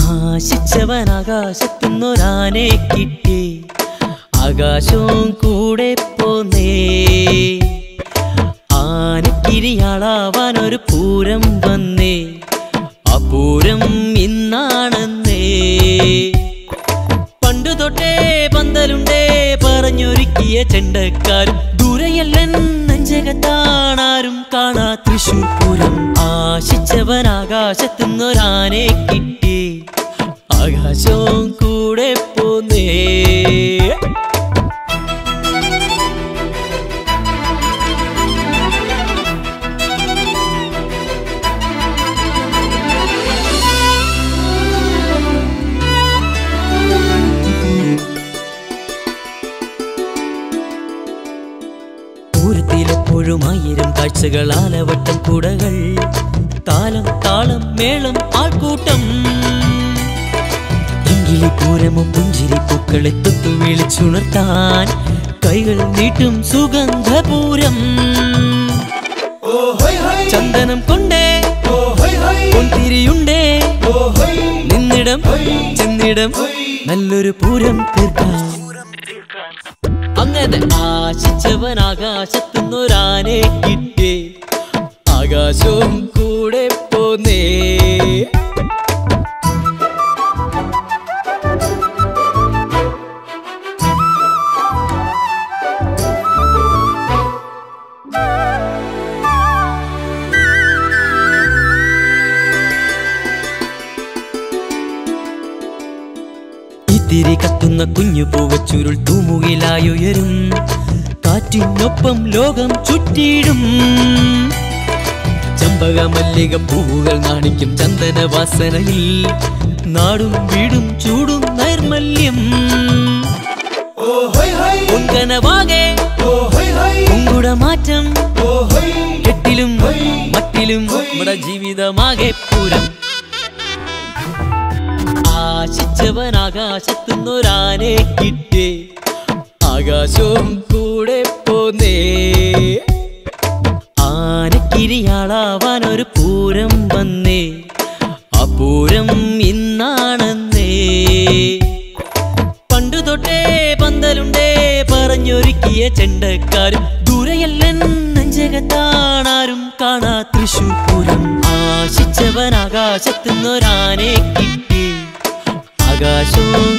ആശിച്ചവൻ ആകാശത്തുനിന്നൊരാനെ കിട്ടി ആകാശവും കൂടെ പോന്നേ ആനക്കിരിയാളാവാൻ ഒരു പൂരം വന്നേ ആ പൂരം ഇന്നാണെന്നേ പണ്ടു തൊട്ടേ പന്തലുണ്ടേ പറഞ്ഞൊരുക്കിയ ചെണ്ടക്കാരും ദൂരയല്ലൻ നെഞ്ചകത്താണാരും കാണാ തൃശൂർ പൂരം ആശിച്ചവൻ ആകാശത്തുനിന്നൊരാനെ കിട്ടി ആകാശവും കൂടെ പോന്നേ പൂരത്തിലെപ്പോഴും ആയിരം കാഴ്ചകൾ ആലവട്ടം കൂടകൾ താലം താളം മേളം ആൾക്കൂട്ടം എങ്കിലി പൂരമും പുഞ്ചിരി പൂക്കളെ തൊട്ടു വിളിച്ചുണർത്താൻ കൈകൾ നീട്ടും സുഗന്ധപൂരം ചന്ദനം കൊണ്ടേ പൊന്തിരിയുണ്ടേ നിന്നിടം ചെന്നിടം നല്ലൊരു പൂരം തീർക്കാം അങ്ങനെ ആശിച്ചവൻ ആകാശത്തുനിന്നൊരാനെ കിട്ടി ആകാശവും കൂടെ പോന്നേ ഇത്തിരി കത്തുന്ന കുഞ്ഞു പൂവച്ചുരുൾ തൂമുകിലായുയരും കാറ്റിനൊപ്പം ലോകം ചുറ്റിയിടും ചമ്പക മല്ലിക പൂവുകൾ നാണിക്കും ചന്ദന വാസനയിൽ നാടും വീടും ചൂടും നൈർമല്യം പൊങ്കനവാകെ പൊങ്കുടമാറ്റം കെട്ടിലും മട്ടിലും നമ്മുടെ ജീവിതമാകെ പൂരം ആശിച്ചവൻ ആകാശത്തുനിന്നൊരാനെ കിട്ടി ആകാശവും കൂടെ പോന്നേ ആനക്കിരിയാളാവാൻ ഒരു പൂരം വന്നേ ആ പൂരം ഇന്നാണെന്നേ പണ്ടു തൊട്ടേ പന്തലുണ്ടേ പറഞ്ഞൊരുക്കിയ ചെണ്ടക്കാരും ദൂരയല്ലൻ നെഞ്ചകത്താണാരും കാണാ തൃശൂർ പൂരം ആശിച്ചവൻ ആകാശത്തുനിന്നൊരാനെ കിട്ടി ആകാശവും